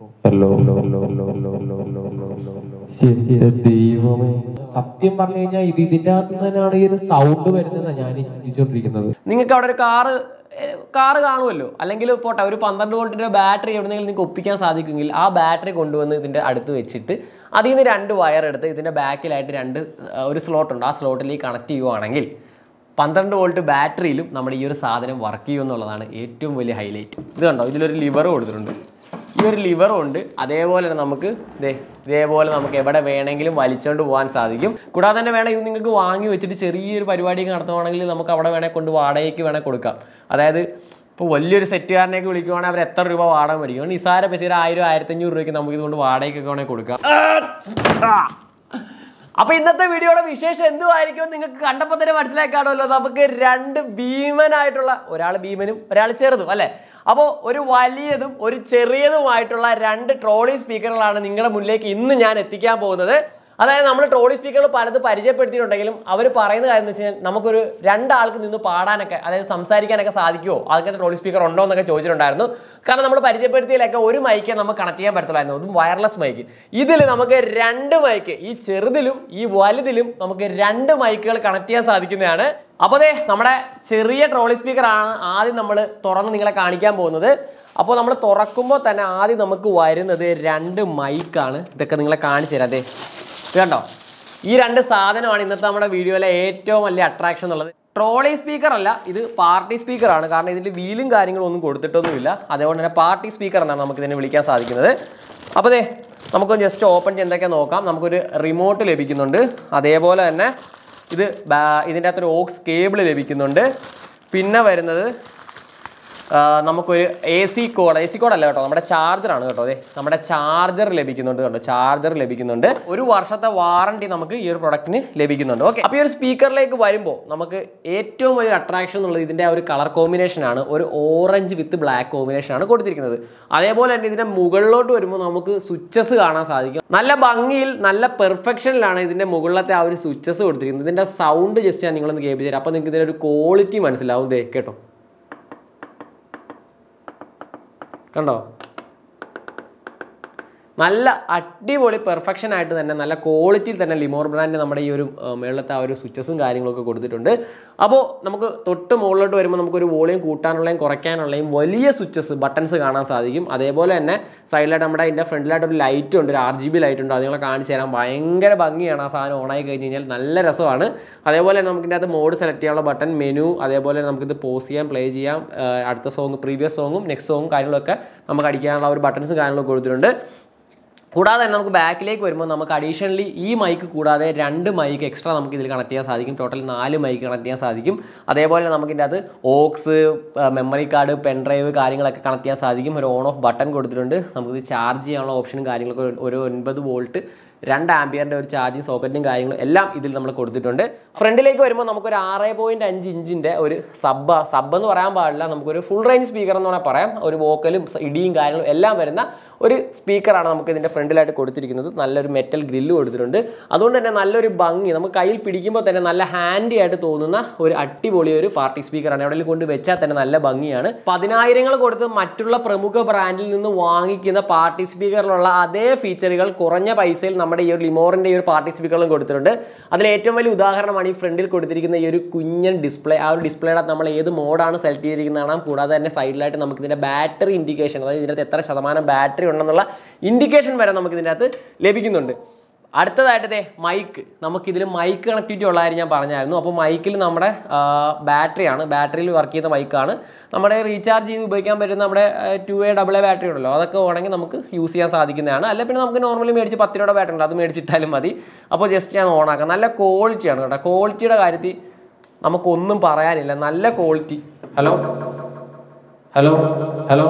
Hello എന്റെ ദൈവമേ സത്യം പറഞ്ഞു കഴിഞ്ഞാൽ ഇത് ഇതിന്റെ അകത്ത് തന്നെയാണ് ഈ ഒരു സൗണ്ട് വരുന്നതാണ് ഞാൻ ഈ ചിന്തിച്ചുകൊണ്ടിരിക്കുന്നത് നിങ്ങൾക്ക് അവിടെ ഒരു കാറ് കാറ് കാണുമല്ലോ അല്ലെങ്കിൽ പോട്ടെ ഒരു പന്ത്രണ്ട് വോൾട്ടിന്റെ ബാറ്ററി എവിടെയെങ്കിലും നിങ്ങൾക്ക് ഒപ്പിക്കാൻ സാധിക്കുമെങ്കിൽ ആ ബാറ്ററി കൊണ്ടുവന്ന് ഇതിന്റെ അടുത്ത് വെച്ചിട്ട് അതിൽ നിന്ന് രണ്ട് വയർ എടുത്ത് ഇതിന്റെ ബാക്കിലായിട്ട് രണ്ട് ആ, ഒരു സ്ലോട്ട് ഉണ്ട് ആ സ്ലോട്ടിലേക്ക് കണക്ട് ചെയ്യുവാണെങ്കിൽ പന്ത്രണ്ട് വോൾട്ട് ബാറ്ററിയിലും നമ്മുടെ ഈ ഒരു സാധനം വർക്ക് ചെയ്യും എന്നുള്ളതാണ് ഏറ്റവും വലിയ ഹൈലൈറ്റ് ഇത് കണ്ടോ ഇതിലൊരു ലിവർ കൊടുത്തിട്ടുണ്ട് ഈ ഒരു ലിവറും ഉണ്ട് അതേപോലെ തന്നെ നമുക്ക് ദേ ഇതേപോലെ നമുക്ക് എവിടെ വേണമെങ്കിലും വലിച്ചുകൊണ്ട് പോകാൻ സാധിക്കും കൂടാതെ തന്നെ വേണം ഇത് നിങ്ങൾക്ക് വാങ്ങി വെച്ചിട്ട് ചെറിയൊരു പരിപാടിയൊക്കെ നടത്തുവാണെങ്കിൽ നമുക്ക് അവിടെ വേണേൽ കൊണ്ട് വാടകയ്ക്ക് വേണേൽ കൊടുക്കാം അതായത് ഇപ്പോൾ വലിയൊരു സെറ്റുകാരനെയൊക്കെ വിളിക്കുവാണെങ്കിൽ അവർ എത്ര രൂപ വാടക മേടിക്കും നിസാര പൈസ ഒരു ആയിരം ആയിരത്തഞ്ഞൂറ് രൂപയ്ക്ക് നമുക്ക് ഇതുകൊണ്ട് വാടകയ്ക്കൊക്കെ വേണേൽ കൊടുക്കാം അപ്പൊ ഇന്നത്തെ വീഡിയോയുടെ വിശേഷം എന്തുമായിരിക്കും നിങ്ങൾക്ക് കണ്ടപ്പോൾ തന്നെ മനസ്സിലാക്കാണല്ലോ നമുക്ക് രണ്ട് ഭീമനായിട്ടുള്ള ഒരാൾ ഭീമനും ഒരാൾ ചെറുതും അല്ലെ അപ്പോൾ ഒരു വലിയതും ഒരു ചെറിയതുമായിട്ടുള്ള രണ്ട് ട്രോളി സ്പീക്കറുകളാണ് നിങ്ങളുടെ മുന്നിലേക്ക് ഇന്ന് ഞാൻ എത്തിക്കാൻ പോകുന്നത് അതായത് നമ്മൾ ട്രോളി സ്പീക്കറുകൾ പലത് പരിചയപ്പെടുത്തിയിട്ടുണ്ടെങ്കിലും അവർ പറയുന്ന കാര്യം എന്ന് വെച്ച് കഴിഞ്ഞാൽ നമുക്കൊരു രണ്ടാൾക്ക് നിന്ന് പാടാനൊക്കെ അതായത് സംസാരിക്കാനൊക്കെ സാധിക്കുമോ അങ്ങനത്തെ ട്രോളി സ്പീക്കർ ഉണ്ടോ എന്നൊക്കെ ചോദിച്ചിട്ടുണ്ടായിരുന്നു കാരണം നമ്മൾ പരിചയപ്പെടുത്തിയതിലൊക്കെ ഒരു മൈക്കേ നമുക്ക് കണക്ട് ചെയ്യാൻ പറ്റത്തുള്ളായിരുന്നു അതും വയർലെസ് മൈക്ക് ഇതിൽ നമുക്ക് രണ്ട് മൈക്ക് ഈ ചെറുതിലും ഈ വലുതിലും നമുക്ക് രണ്ട് മൈക്കുകൾ കണക്ട് ചെയ്യാൻ സാധിക്കുന്നതാണ് അപ്പോൾ അതെ നമ്മുടെ ചെറിയ ട്രോളി സ്പീക്കർ ആണ് ആദ്യം നമ്മൾ തുറന്ന് നിങ്ങളെ കാണിക്കാൻ പോകുന്നത് അപ്പോൾ നമ്മൾ തുറക്കുമ്പോൾ തന്നെ ആദ്യം നമുക്ക് വരുന്നത് രണ്ട് മൈക്കാണ് ഇതൊക്കെ നിങ്ങളെ കാണിച്ചു തരാം അതെ ഇത് കണ്ടോ ഈ രണ്ട് സാധനമാണ് ഇന്നത്തെ നമ്മുടെ വീഡിയോയിലെ ഏറ്റവും വലിയ അട്രാക്ഷൻ എന്നുള്ളത് ട്രോളി സ്പീക്കർ അല്ല ഇത് പാർട്ടി സ്പീക്കർ ആണ് കാരണം ഇതിൽ വീലും കാര്യങ്ങളും ഒന്നും കൊടുത്തിട്ടൊന്നുമില്ല അതുകൊണ്ട് തന്നെ പാർട്ടി സ്പീക്കർ എന്നാണ് നമുക്ക് ഇതിനെ വിളിക്കാൻ സാധിക്കുന്നത് അപ്പോൾ ദേ നമുക്കൊന്ന് ജസ്റ്റ് ഓപ്പൺ ചെയ്തൊക്കെ നോക്കാം നമുക്കൊരു റിമോട്ട് ലഭിക്കുന്നുണ്ട് അതേപോലെ തന്നെ ഇത് ബാ- ഇതിൻ്റെ അകത്തൊരു ഓക്സ് കേബിൾ ലഭിക്കുന്നുണ്ട് പിന്നെ വരുന്നത് ആ, നമുക്കൊരു A C code A C code അല്ല കേട്ടോ നമ്മുടെ ചാർജറാണ് കേട്ടോ അതെ നമ്മുടെ ചാർജർ ലഭിക്കുന്നുണ്ട് കേട്ടോ ചാർജർ ലഭിക്കുന്നുണ്ട് ഒരു വർഷത്തെ വാറണ്ടി നമുക്ക് ഈ ഒരു പ്രൊഡക്റ്റിന് ലഭിക്കുന്നുണ്ട് ഓക്കെ അപ്പോൾ ഈ ഒരു സ്പീക്കറിലേക്ക് വരുമ്പോൾ നമുക്ക് ഏറ്റവും വലിയ അട്രാക്ഷൻ എന്നുള്ളത് ഇതിൻ്റെ ആ ഒരു കളർ കോമ്പിനേഷൻ ആണ് ഒരു ഓറഞ്ച് വിത്ത് ബ്ലാക്ക് കോമ്പിനേഷൻ ആണ് കൊടുത്തിരിക്കുന്നത് അതേപോലെ തന്നെ ഇതിൻ്റെ മുകളിലോട്ട് വരുമ്പോൾ നമുക്ക് സ്വിച്ചസ് കാണാൻ സാധിക്കും നല്ല ഭംഗിയിൽ നല്ല പെർഫെക്ഷനിലാണ് ഇതിൻ്റെ മുകളിലത്തെ ആ ഒരു സ്വിച്ചസ് കൊടുത്തിരിക്കുന്നത് ഇതിൻ്റെ സൗണ്ട് ജസ്റ്റ് ഞാൻ നിങ്ങളൊന്ന് കേൾപ്പിച്ചു തരാം അപ്പോൾ നിങ്ങൾക്ക് ഇതിൻ്റെ ഒരു ക്വാളിറ്റി മനസ്സിലാവും ദേ കേട്ടോ കണ്ടോ നല്ല അടിപൊളി പെർഫെക്ഷൻ ആയിട്ട് തന്നെ നല്ല ക്വാളിറ്റിയിൽ തന്നെ ലിമോർ ബ്രാൻഡ് നമ്മുടെ ഈ ഒരു ആ, മേളിലത്തെ ആ ഒരു സ്വിച്ചസും കാര്യങ്ങളൊക്കെ കൊടുത്തിട്ടുണ്ട് അപ്പോൾ നമുക്ക് തൊട്ട് മുകളിലോട്ട് വരുമ്പോൾ നമുക്കൊരു വോളിയം കൂട്ടാനുള്ളതും കുറയ്ക്കാനുള്ളതും വലിയ സ്വിച്ചസ് ബട്ടൺസ് കാണാൻ സാധിക്കും അതേപോലെ തന്നെ സൈഡിലായിട്ട് നമ്മുടെ അതിൻ്റെ ഫ്രണ്ടിലായിട്ട് ഒരു ലൈറ്റ് ഉണ്ട് ഒരു ആർ ജി ബി ലൈറ്റ് ഉണ്ട് അത് നിങ്ങളെ കാണിച്ചു തരാം ഭയങ്കര ഭംഗിയാണ് ആ സാധനം ഓണായി കഴിഞ്ഞ് കഴിഞ്ഞാൽ നല്ല രസമാണ് അതേപോലെ തന്നെ നമുക്ക് ഇതിൻ്റെ അകത്ത് മോഡ് സെലക്ട് ചെയ്യാനുള്ള ബട്ടൺ മെനു അതേപോലെ നമുക്കിത് പോസ് ചെയ്യാം പ്ലേ ചെയ്യാം ആ, അടുത്ത സോങ് പ്രീവിയസ് സോങ്ങും നെക്സ്റ്റ് സോങ്ങും കാര്യങ്ങളൊക്കെ നമുക്ക് അടിക്കാനുള്ള ഒരു ബട്ടൺസും കാര്യങ്ങളൊക്കെ കൊടുത്തിട്ടുണ്ട് കൂടാതെ തന്നെ നമുക്ക് ബാക്കിലേക്ക് വരുമ്പോൾ നമുക്ക് അഡീഷണലി ഈ മൈക്ക് കൂടാതെ രണ്ട് മൈക്ക് എക്സ്ട്രാ നമുക്ക് ഇതിൽ കണക്ട് ചെയ്യാൻ സാധിക്കും ടോട്ടൽ നാല് മൈക്ക് കണക്ട് ചെയ്യാൻ സാധിക്കും അതേപോലെ നമുക്ക് ഇതിൻ്റെ അത് aux memory card pen drive കാര്യങ്ങളൊക്കെ കണക്ട് ചെയ്യാൻ സാധിക്കും ഒരു ഓൺ ഓഫ് ബട്ടൺ കൊടുത്തിട്ടുണ്ട് നമുക്കിത് ചാർജ് ചെയ്യാനുള്ള ഓപ്ഷനും കാര്യങ്ങളൊക്കെ ഒരു- ഒരു ഒൻപത് വോൾട്ട് രണ്ട് ആംബിയറിൻ്റെ ഒരു ചാർജിങ് സോക്കറ്റും കാര്യങ്ങളും എല്ലാം ഇതിൽ നമ്മൾ കൊടുത്തിട്ടുണ്ട് ഫ്രണ്ടിലേക്ക് വരുമ്പോൾ നമുക്കൊരു ആറ് പോയിൻറ്റ് അഞ്ച് ഇഞ്ചിൻ്റെ ഒരു സബ് സബ് എന്ന് പറയാൻ പാടില്ല നമുക്കൊരു ഫുൾ റേഞ്ച് സ്പീക്കർ എന്ന് വേണമെങ്കിൽ പറയാം ഒരു വോക്കലും ഇടിയും കാര്യങ്ങളും എല്ലാം വരുന്ന ഒരു സ്പീക്കറാണ് നമുക്ക് ഇതിൻ്റെ ഫ്രണ്ടിലായിട്ട് കൊടുത്തിരിക്കുന്നത് നല്ലൊരു മെറ്റൽ ഗ്രില്ല് കൊടുത്തിട്ടുണ്ട് അതുകൊണ്ട് തന്നെ നല്ലൊരു ഭംഗി നമുക്ക് കയ്യിൽ പിടിക്കുമ്പോൾ തന്നെ നല്ല ഹാൻഡി ആയിട്ട് തോന്നുന്ന ഒരു അടിപൊളി ഒരു പാർട്ടി സ്പീക്കറാണ് എവിടെയെങ്കിലും കൊണ്ട് വെച്ചാൽ തന്നെ നല്ല ഭംഗിയാണ് പതിനായിരങ്ങൾ കൊടുത്ത് മറ്റുള്ള പ്രമുഖ ബ്രാൻഡിൽ നിന്ന് വാങ്ങിക്കുന്ന പാർട്ടി സ്പീക്കറിലുള്ള അതേ ഫീച്ചറുകൾ കുറഞ്ഞ പൈസയിൽ നമ്മുടെ ഈ ഒരു ലിമോറിൻ്റെ ഈ ഒരു പാർട്ടി സ്പീക്കറിലും കൊടുത്തിട്ടുണ്ട് അതിൽ ഏറ്റവും വലിയ ഉദാഹരണമാണ് ഈ ഫ്രണ്ടിൽ കൊടുത്തിരിക്കുന്ന ഈ ഒരു കുഞ്ഞൻ ഡിസ്പ്ലേ ആ ഒരു ഡിസ്പ്ലേയുടെ നമ്മൾ ഏത് മോഡാണ് സെലക്ട് ചെയ്തിരിക്കുന്നതാണ് കൂടാതെ തന്നെ സൈഡിലായിട്ട് നമുക്ക് ഇതിൻ്റെ ബാറ്ററി ഇൻഡിക്കേഷൻ അതായത് ഇതിനകത്ത് എത്ര ശതമാനം ബാറ്ററി ഉണ്ടെന്നുള്ള ഇൻഡിക്കേഷൻ വരെ നമുക്ക് ഇതിൻ്റെ അകത്ത് ലഭിക്കുന്നുണ്ട് അടുത്തതായിട്ട് ദേ മൈക്ക് നമുക്കിതിൽ മൈക്ക് കണക്ടിവിറ്റി ഉള്ള കാര്യം ഞാൻ പറഞ്ഞായിരുന്നു അപ്പോൾ മൈക്കിൽ നമ്മുടെ ബാറ്ററിയാണ് ബാറ്ററിയിൽ വർക്ക് ചെയ്യുന്ന മൈക്കാണ് നമ്മുടെ റീചാർജ് ചെയ്ത് ഉപയോഗിക്കാൻ പറ്റുന്ന നമ്മുടെ two A double A battery ഉണ്ടല്ലോ അതൊക്കെ വേണമെങ്കിൽ നമുക്ക് യൂസ് ചെയ്യാൻ സാധിക്കുന്നതാണ് അല്ല പിന്നെ നമുക്ക് നോർമലി മേടിച്ച് പത്ത് രൂപയുടെ ബാറ്ററി ഉണ്ട് അത് മേടിച്ചിട്ടാലും മതി അപ്പോൾ ജസ്റ്റ് ഞാൻ ഓൺ ആക്കാം നല്ല ക്വാളിറ്റിയാണ് കേട്ടോ ക്വാളിറ്റിയുടെ കാര്യത്തിൽ നമുക്കൊന്നും പറയാനില്ല നല്ല ക്വാളിറ്റി ഹലോ ഹലോ ഹലോ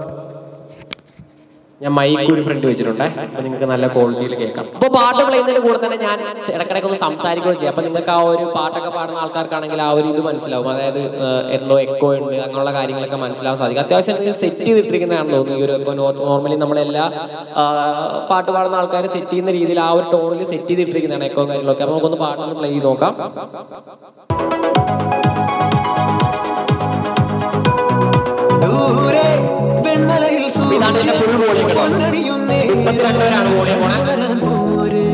ഞാൻ മൈക്ക് ഒരു ഫ്രണ്ട് വെച്ചിട്ടുണ്ട് അപ്പൊ നിങ്ങൾക്ക് നല്ല ക്വാളിറ്റിയിൽ കേൾക്കാം അപ്പൊ പാട്ട് പ്ലേയുന്നതിന്റെ കൂടെ തന്നെ ഞാൻ ഇടക്കിടയ്ക്ക് ഒന്ന് സംസാരിക്കുകയും ചെയ്യും അപ്പൊ നിങ്ങൾക്ക് ആ ഒരു പാട്ടൊക്കെ പാടുന്ന ആൾക്കാർക്കാണെങ്കിൽ ആ ഒരു ഇത് മനസ്സിലാവും അതായത് ഏഹ്, എന്തോ എക്കോ ഉണ്ട് അങ്ങനെയുള്ള കാര്യങ്ങളൊക്കെ മനസ്സിലാവാൻ സാധിക്കും അത്യാവശ്യം സെറ്റ് ചെയ്തിട്ടിരിക്കുന്നതാണെന്ന് തോന്നുന്നു ഈ ഒരു എക്കോ നോർമലി നമ്മളെല്ലാ ആ, പാട്ട് പാടുന്ന ആൾക്കാർ സെറ്റ് ചെയ്യുന്ന രീതിയിൽ ആ ഒരു ടോണിൽ സെറ്റ് ചെയ്തിട്ടിരിക്കുന്നതാണ് എക്കോ കാര്യങ്ങളൊക്കെ അപ്പൊ നമുക്കൊന്ന് പാട്ടൊന്ന് പ്ലേ ചെയ്ത് നോക്കാം ദൂരെ വെൺമലയിൽ അപ്പൊ ഇതാണ് അതിന്റെ ഫുൾ വോളിയം കേട്ടോ മുപ്പത്തിരണ്ട് വരെയാണ് വോളിയം പോണേ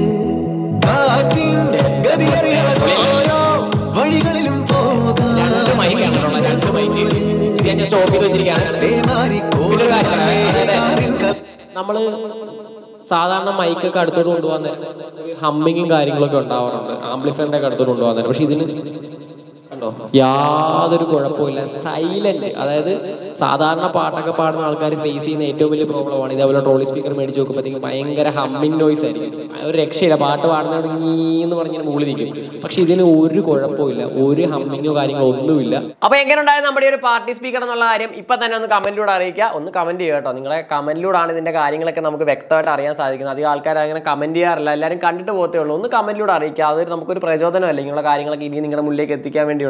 വഴികളിലും പോകാം രണ്ട് മൈക്കാണ് കേട്ടോ രണ്ട് മൈക്ക് ഇത് ഞാൻ സ്റ്റോപ്പ് ചെയ്ത് വെച്ചിരിക്കുകയാണ് പിന്നെ ഒരു കാര്യം പറയാം. അതായത് നമ്മള് സാധാരണ മൈക്കൊക്കെ അടുത്തോട്ട് കൊണ്ടുപോകാൻ നേരം ഒരു ഹമ്മിങ്ങും കാര്യങ്ങളൊക്കെ ഉണ്ടാവാറുണ്ട് ആംപ്ലിഫയറിന്റെ ഒക്കെ അടുത്തോട്ട് കൊണ്ടുപോകാൻ നേരം പക്ഷെ ഇതിന് കണ്ടോ യാതൊരു കുഴപ്പമില്ല സൈലന്റ് അതായത് സാധാരണ പാട്ടൊക്കെ പാടുന്ന ആൾക്കാർ ഫേസ് ചെയ്യുന്ന ഏറ്റവും വലിയ പ്രോബ്ലമാണ് ഇതേപോലെ ട്രോളി സ്പീക്കർ മേടിച്ച് നോക്കുമ്പോഴത്തേക്കും ഭയങ്കര ഹമ്മിങ് നോയ്സ് ആയിരിക്കും ഒരു രക്ഷയില്ല പാട്ട് പാടുന്നതോട് എന്ന് പറഞ്ഞിങ്ങനെ മൂളി നിൽക്കും പക്ഷെ ഇതിന് ഒരു കുഴപ്പമില്ല ഒരു ഹമ്മിങ്ങോ കാര്യങ്ങളോ ഒന്നുമില്ല അപ്പൊ എങ്ങനെ ഉണ്ടായത് നമ്മുടെ ഈ ഒരു പാർട്ടി സ്പീക്കർ എന്നുള്ള കാര്യം ഇപ്പൊ തന്നെ ഒന്ന് കമന്റിലൂടെ അറിയിക്കുക ഒന്ന് കമന്റ് ചെയ്യുക കേട്ടോ നിങ്ങളെ കമന്റിലൂടെയാണ് ഇതിന്റെ കാര്യങ്ങളൊക്കെ നമുക്ക് വ്യക്തമായിട്ട് അറിയാൻ സാധിക്കുന്നത് അധികം ആൾക്കാർ അങ്ങനെ കമന്റ് ചെയ്യാറില്ല എല്ലാവരും കണ്ടിട്ട് പോകത്തേ ഉള്ളൂ ഒന്ന് കമന്റിലൂടെ അറിയിക്കുക അതൊരു നമുക്കൊരു പ്രചോദനമല്ലേ നിങ്ങളുടെ കാര്യങ്ങളൊക്കെ ഇനി നിങ്ങളുടെ മുന്നിലേക്ക് എത്തിക്കാൻ വേണ്ടിയുള്ള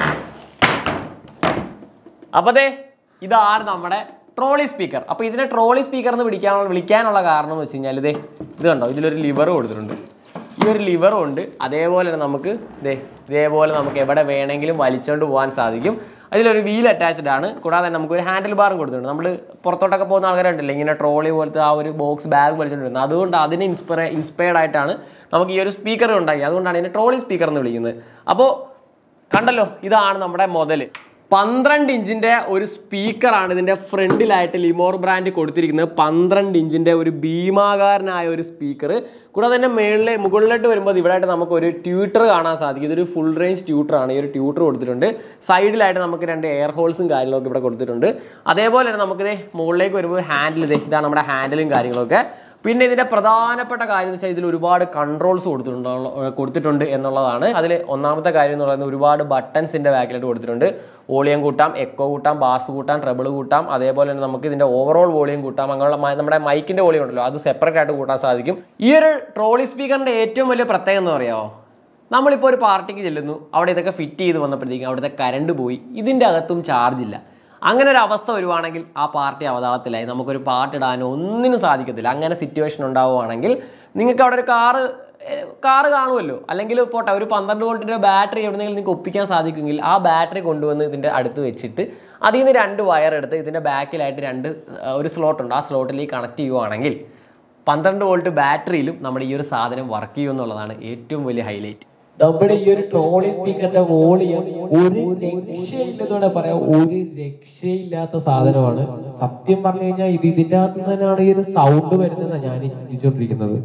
അപ്പൊ ദേ ഇതാണ് നമ്മുടെ ട്രോളി സ്പീക്കർ അപ്പൊ ഇതിനെ ട്രോളി സ്പീക്കർ എന്ന് വിളിക്കാനുള്ള വിളിക്കാനുള്ള കാരണം എന്ന് വെച്ച് കഴിഞ്ഞാൽ ഇതേ ഇത് കണ്ടോ ഇതിലൊരു ലിവർ കൊടുത്തിട്ടുണ്ട് ഈ ഒരു ലിവറും ഉണ്ട് അതേപോലെ തന്നെ നമുക്ക് ദേ ഇതേപോലെ നമുക്ക് എവിടെ വേണമെങ്കിലും വലിച്ചുകൊണ്ട് പോകാൻ സാധിക്കും അതിലൊരു വീൽ അറ്റാച്ച്ഡ് ആണ് കൂടാതെ തന്നെ നമുക്ക് ഒരു ഹാൻഡിൽ ബാറും കൊടുത്തിട്ടുണ്ട് നമ്മൾ പുറത്തോട്ടൊക്കെ പോകുന്ന ആൾക്കാരുണ്ടല്ലോ ഇങ്ങനെ ട്രോളി പോലത്തെ ആ ഒരു ബോക്സ് ബാഗ് വലിച്ചുകൊണ്ട് വരുന്നത് അതുകൊണ്ട് അതിന് ഇൻസ്പയർ ഇൻസ്പയർഡ് ആയിട്ടാണ് നമുക്ക് ഈ ഒരു സ്പീക്കർ ഉണ്ടാക്കി അതുകൊണ്ടാണ് ഇതിനെ ട്രോളി സ്പീക്കർ എന്ന് വിളിക്കുന്നത് അപ്പോൾ കണ്ടല്ലോ ഇതാണ് നമ്മുടെ മുതല് പന്ത്രണ്ട് ഇഞ്ചിന്റെ ഒരു സ്പീക്കറാണ് ഇതിന്റെ ഫ്രണ്ടിലായിട്ട് ലിമോർ ബ്രാൻഡ് കൊടുത്തിരിക്കുന്നത് പന്ത്രണ്ട് ഇഞ്ചിന്റെ ഒരു ഭീമാകാരനായ ഒരു സ്പീക്കർ കൂടാതെ തന്നെ മേളിലെ മുകളിലോട്ട് വരുമ്പോൾ ഇവിടെയായിട്ട് നമുക്ക് ഒരു ട്യൂട്ടർ കാണാൻ സാധിക്കും ഇതൊരു ഫുൾ റേഞ്ച് ട്യൂട്ടർ ആണ് ഈ ഒരു ട്യൂട്ടർ കൊടുത്തിട്ടുണ്ട് സൈഡിലായിട്ട് നമുക്ക് രണ്ട് എയർ ഹോൾസും കാര്യങ്ങളൊക്കെ ഇവിടെ കൊടുത്തിട്ടുണ്ട് അതേപോലെ തന്നെ നമുക്കിത് മുകളിലേക്ക് വരുമ്പോൾ ഹാൻഡിൽ ഇത് ഇതാണ് നമ്മുടെ ഹാൻഡിലും കാര്യങ്ങളൊക്കെ പിന്നെ ഇതിന്റെ പ്രധാനപ്പെട്ട കാര്യം എന്ന് വെച്ചാൽ ഇതിൽ ഒരുപാട് കൺട്രോൾസ് കൊടുത്തിട്ടുണ്ട് കൊടുത്തിട്ടുണ്ട് എന്നുള്ളതാണ് അതിൽ ഒന്നാമത്തെ കാര്യം എന്ന് പറയുന്നത് ഒരുപാട് ബട്ടൺസിന്റെ ബാക്കിലായിട്ട് കൊടുത്തിട്ടുണ്ട് വോളിയം കൂട്ടാം എക്കോ കൂട്ടാം ബാസ് കൂട്ടാം ട്രബിൾ കൂട്ടാം അതേപോലെ തന്നെ നമുക്ക് ഇതിന്റെ ഓവറോൾ വോളിയം കൂട്ടാം അങ്ങനെയുള്ള മ- നമ്മുടെ മൈക്കിന്റെ വോളിയം ഉണ്ടല്ലോ അത് സെപ്പറേറ്റ് ആയിട്ട് കൂട്ടാൻ സാധിക്കും ഈ ഒരു ട്രോളി സ്പീക്കറിന്റെ ഏറ്റവും വലിയ പ്രത്യേകത എന്ന് പറയാമോ നമ്മളിപ്പോൾ ഒരു പാർട്ടിക്ക് ചെല്ലുന്നു അവിടെ ഇതൊക്കെ ഫിറ്റ് ചെയ്ത് വന്നപ്പോഴത്തേക്കും അവിടുത്തെ കറണ്ട് പോയി ഇതിൻ്റെ അകത്തും ചാർജ് ഇല്ല അങ്ങനെ ഒരു അവസ്ഥ വരുവാണെങ്കിൽ ആ പാർട്ടി അവതാളത്തിലായി നമുക്കൊരു പാട്ടിടാനോ ഒന്നിനും സാധിക്കത്തില്ല അങ്ങനെ സിറ്റുവേഷൻ ഉണ്ടാവുകയാണെങ്കിൽ നിങ്ങൾക്ക് അവിടെ ഒരു കാറ് കാറ് കാണുമല്ലോ അല്ലെങ്കിൽ പോട്ടെ ഒരു പന്ത്രണ്ട് വോൾട്ടിൻ്റെ ബാറ്ററി എവിടെയെങ്കിലും നിങ്ങൾക്ക് ഒപ്പിക്കാൻ സാധിക്കുമെങ്കിൽ ആ ബാറ്ററി കൊണ്ടുവന്ന് ഇതിൻ്റെ അടുത്ത് വെച്ചിട്ട് അതിൽ നിന്ന് രണ്ട് വയർ എടുത്ത് ഇതിൻ്റെ ബാക്കിലായിട്ട് രണ്ട് ആ, ഒരു സ്ലോട്ട് ഉണ്ട് ആ സ്ലോട്ടിലേക്ക് കണക്ട് ചെയ്യുവാണെങ്കിൽ പന്ത്രണ്ട് വോൾട്ട് ബാറ്ററിയിലും നമ്മുടെ ഈ ഒരു സാധനം വർക്ക് ചെയ്യും എന്നുള്ളതാണ് ഏറ്റവും വലിയ ഹൈലൈറ്റ് നമ്മുടെ ഈ ഒരു ട്രോളി സ്പീക്കറിന്റെ വോളിയം ഒരു രക്ഷയില്ലെന്നൂടെ പറയാം ഒരു രക്ഷയില്ലാത്ത സാധനമാണ് സത്യം പറഞ്ഞു കഴിഞ്ഞാൽ ഇത് ഇതിന്റെ അകത്ത് തന്നെയാണ് ഈ ഒരു സൗണ്ട് വരുന്നതെന്നാണ് ഞാൻ ഈ ചിന്തിച്ചുകൊണ്ടിരിക്കുന്നത്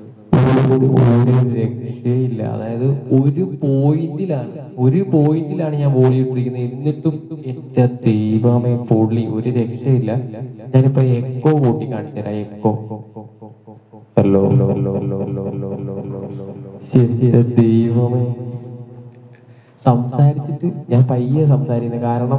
ഒരു രക്ഷയില്ല അതായത് ഒരു പോയിന്റിലാണ് ഒരു പോയിന്റിലാണ് ഞാൻ വോളിയം ഇട്ടിരിക്കുന്നത് എന്നിട്ടും എന്റെ ദൈവമേ പൊള്ളി ഒരു രക്ഷയില്ല ഞാനിപ്പോ എക്കോ കൂട്ടി കാണിച്ചു തരാം echo hello hello hello hello hello hello hello hello hello ശരി ദൈവമേ സംസാരിച്ചിട്ട് ഞാൻ പയ്യെ സംസാരിക്കുന്നത് കാരണം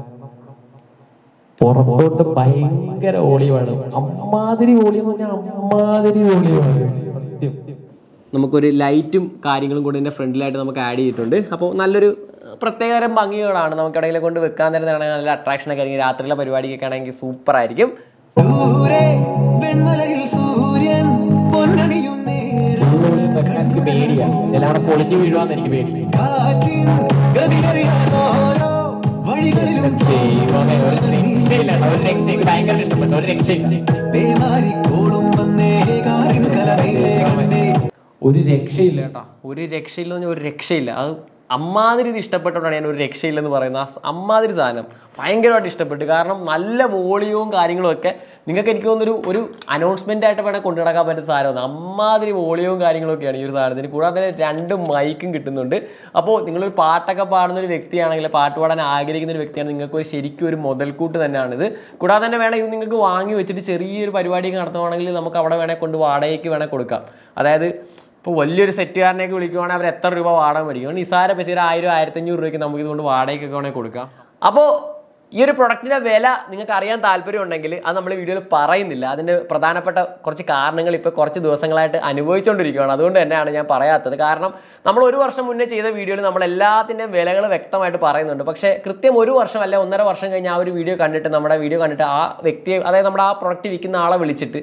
പുറത്തോട്ട് ഭയങ്കര ഓളിയാണ് അമ്മാതിരി ഓളി എന്ന് പറഞ്ഞാൽ അമ്മാതിരി ഓളിയാണ് സത്യം നമുക്കൊരു ലൈറ്റും കാര്യങ്ങളും കൂടി ഇതിൻ്റെ ഫ്രണ്ടിലായിട്ട് നമുക്ക് ആഡ് ചെയ്തിട്ടുണ്ട് അപ്പോൾ നല്ലൊരു പ്രത്യേകതരം ഭംഗികളാണ് നമുക്ക് എവിടെയെങ്കിലും കൊണ്ട് വെക്കാൻ തരുന്നതാണെങ്കിൽ നല്ല അട്രാക്ഷൻ ഒക്കെ ആയിരിക്കും രാത്രിയിലെ പരിപാടിയൊക്കെ ആണെങ്കിൽ സൂപ്പർ ആയിരിക്കും ദൂരെ വെൺമലയിൽ സൂര്യൻ പൊന്നണിയും നേരം ഓളിയും വെക്കാൻ എനിക്ക് പേടിയാ എല്ലാവരും പൊളിഞ്ഞു വീഴുവാന്ന് എനിക്ക് പേടി കാറ്റിൻ ഗതികറിയാൻ ഓരോ വഴികളിലും ദൈവമേ ഒരു രക്ഷയില്ല ഒരു രക്ഷ ഭയങ്കര ഇഷ്ടപ്പെട്ടു ഒരു രക്ഷയില്ല പേമാരിക്കോളും വന്നേ കാറിൻ കലറയിലേ കണ്ടേ ഒരു രക്ഷയില്ല കേട്ടോ ഒരു രക്ഷയില്ല എന്ന് പറഞ്ഞാൽ ഒരു രക്ഷയില്ല അത് അമ്മാതിരി ഇത് ഇഷ്ടപ്പെട്ടുകൊണ്ടാണ് ഞാൻ ഒരു രക്ഷയില്ലെന്ന് പറയുന്നത് ആ സ- അമ്മാതിരി സാധനം ഭയങ്കരമായിട്ട് ഇഷ്ടപ്പെട്ടു കാരണം നല്ല വോളിയവും കാര്യങ്ങളും ഒക്കെ നിങ്ങൾക്ക് എനിക്ക് തോന്നുന്നൊരു ഒരു അനൗൺസ്മെന്റ് ആയിട്ട് വേണേൽ കൊണ്ടു നടക്കാൻ പറ്റുന്ന സാധനമാണ് അമ്മാതിരി വോളിയവും കാര്യങ്ങളൊക്കെയാണ് ഈ ഒരു സാധനത്തിന് കൂടാതെ തന്നെ രണ്ട് മൈക്കും കിട്ടുന്നുണ്ട് അപ്പോൾ നിങ്ങളൊരു പാട്ടൊക്കെ പാടുന്ന ഒരു വ്യക്തിയാണെങ്കിൽ പാട്ട് പാടാൻ ആഗ്രഹിക്കുന്ന ഒരു വ്യക്തിയാണ് നിങ്ങൾക്ക് ഒരു ശരിക്കും ഒരു മുതൽക്കൂട്ട് തന്നെയാണിത് കൂടാതെ തന്നെ വേണേൽ ഇത് നിങ്ങൾക്ക് വാങ്ങി വെച്ചിട്ട് ചെറിയൊരു പരിപാടിയൊക്കെ നടത്തുവാണെങ്കിൽ നമുക്ക് അവിടെ വേണേൽ കൊണ്ട് വാടകയ്ക്ക് വേണേൽ കൊടുക്കാം അതായത് ഇപ്പോൾ വലിയൊരു സെറ്റുകാരനെയൊക്കെ വിളിക്കുവാണെങ്കിൽ അവർ എത്ര രൂപ വാടക മേടിക്കും നിസാര പൈസ ഒരു ആയിരം ആയിരത്തഞ്ഞൂറ് രൂപയ്ക്ക് നമുക്ക് ഇതുകൊണ്ട് വാടകയ്ക്കൊക്കെ വേണമെങ്കിൽ കൊടുക്കാം അപ്പോൾ ഈ ഒരു പ്രൊഡക്റ്റിന്റെ വില നിങ്ങൾക്ക് അറിയാൻ താല്പര്യം ഉണ്ടെങ്കിൽ അത് നമ്മൾ വീഡിയോയിൽ പറയുന്നില്ല അതിന്റെ പ്രധാനപ്പെട്ട കുറച്ച് കാരണങ്ങൾ ഇപ്പോൾ കുറച്ച് ദിവസങ്ങളായിട്ട് അനുഭവിച്ചുകൊണ്ടിരിക്കുകയാണ് അതുകൊണ്ട് തന്നെയാണ് ഞാൻ പറയാത്തത് കാരണം നമ്മൾ ഒരു വർഷം മുന്നേ ചെയ്ത വീഡിയോയിൽ നമ്മൾ എല്ലാത്തിൻ്റെയും വിലകൾ വ്യക്തമായിട്ട് പറയുന്നുണ്ട് പക്ഷേ കൃത്യം ഒരു വർഷം അല്ല ഒന്നര വർഷം കഴിഞ്ഞ് ആ ഒരു വീഡിയോ കണ്ടിട്ട് നമ്മുടെ വീഡിയോ കണ്ടിട്ട് ആ വ്യക്തിയെ അതായത് നമ്മുടെ ആ പ്രൊഡക്റ്റ് വിൽക്കുന്ന ആളെ വിളിച്ചിട്ട്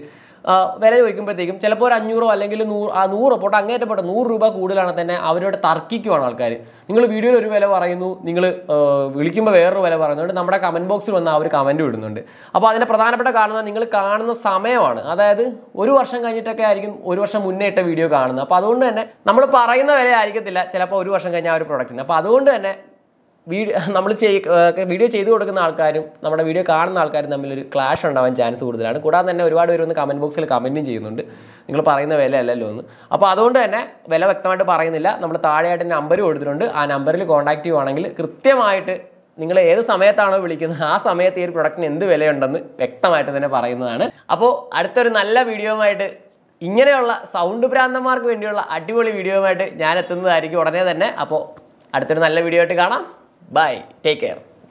ആ, വില ചോദിക്കുമ്പോഴത്തേക്കും ചിലപ്പോൾ ഒരു അഞ്ഞൂറോ അല്ലെങ്കിൽ നൂറ് ആ നൂറ് പോട്ടെ അങ്ങേറ്റപ്പെട്ട നൂറ് രൂപ കൂടുതലാണ് തന്നെ അവരോട് തർക്കിക്കുവാണ് ആൾക്കാർ നിങ്ങൾ വീഡിയോയിൽ ഒരു വില പറയുന്നു നിങ്ങൾ വിളിക്കുമ്പോൾ വേറൊരു വില പറയുന്നുണ്ട് നമ്മുടെ കമൻറ്റ് ബോക്സിൽ വന്ന് ആ ഒരു കമൻറ്റ് വിടുന്നുണ്ട് അപ്പോൾ അതിൻ്റെ പ്രധാനപ്പെട്ട കാരണം നിങ്ങൾ കാണുന്ന സമയമാണ് അതായത് ഒരു വർഷം കഴിഞ്ഞിട്ടൊക്കെ ആയിരിക്കും ഒരു വർഷം മുന്നേ ഇട്ട വീഡിയോ കാണുന്നത് അപ്പോൾ അതുകൊണ്ട് തന്നെ നമ്മൾ പറയുന്ന വില ആയിരിക്കത്തില്ല ചിലപ്പോൾ ഒരു വർഷം കഴിഞ്ഞ ആ ഒരു പ്രൊഡക്റ്റിന് അപ്പോൾ അതുകൊണ്ട് തന്നെ വീഡിയോ നമ്മൾ വീഡിയോ ചെയ്തു കൊടുക്കുന്ന ആൾക്കാരും നമ്മുടെ വീഡിയോ കാണുന്ന ആൾക്കാരും തമ്മിലൊരു ക്ലാഷ് ഉണ്ടാവാൻ ചാൻസ് കൂടുതലാണ് കൂടാതെ തന്നെ ഒരുപാട് പേര് വന്ന് കമൻറ്റ് ബോക്സിൽ കമൻറ്റും ചെയ്യുന്നുണ്ട് നിങ്ങൾ പറയുന്ന വില അല്ലല്ലോ എന്ന് അപ്പോൾ അതുകൊണ്ട് തന്നെ വില വ്യക്തമായിട്ട് പറയുന്നില്ല നമ്മൾ താഴെയായിട്ട് നമ്പർ കൊടുത്തിട്ടുണ്ട് ആ നമ്പറിൽ കോൺടാക്ട് ചെയ്യുവാണെങ്കിൽ കൃത്യമായിട്ട് നിങ്ങൾ ഏത് സമയത്താണോ വിളിക്കുന്നത് ആ സമയത്ത് ഈ ഒരു പ്രൊഡക്റ്റിന് എന്ത് വിലയുണ്ടെന്ന് വ്യക്തമായിട്ട് തന്നെ പറയുന്നതാണ് അപ്പോൾ അടുത്തൊരു നല്ല വീഡിയോയുമായിട്ട് ഇങ്ങനെയുള്ള സൗണ്ട് ഭ്രാന്തന്മാർക്ക് വേണ്ടിയുള്ള അടിപൊളി വീഡിയോയുമായിട്ട് ഞാൻ എത്തുന്നതായിരിക്കും ഉടനെ തന്നെ അപ്പോൾ അടുത്തൊരു നല്ല വീഡിയോ ആയിട്ട് കാണാം ബൈ ടേക്ക് കെയർ